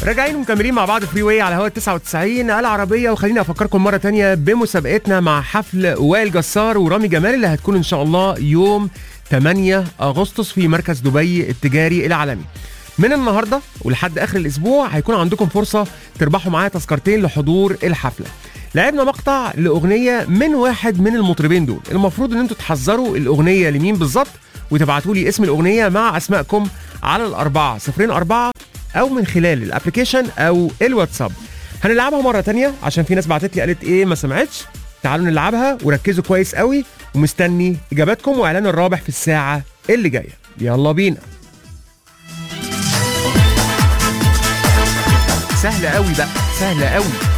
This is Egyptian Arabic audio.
راجعين ومكملين مع بعض فري واي على هوا 99 العربيه وخليني افكركم مره تانية بمسابقتنا مع حفل وائل جسار ورامي جمال اللي هتكون ان شاء الله يوم 8 اغسطس في مركز دبي التجاري العالمي من النهارده ولحد اخر الاسبوع هيكون عندكم فرصه تربحوا معايا تذكرتين لحضور الحفله لعبنا مقطع لاغنيه من واحد من المطربين دول المفروض ان انتوا تحذروا الاغنيه لمين بالظبط وتبعتوا لي اسم الاغنيه مع اسمائكم على الاربعه صفرين اربعه او من خلال الابلكيشن او الواتساب هنلعبها مره تانية عشان في ناس بعتت لي قالت ايه ما سمعتش تعالوا نلعبها وركزوا كويس قوي ومستني اجاباتكم واعلان الرابح في الساعه اللي جايه يلا بينا سهله قوي بقى سهله قوي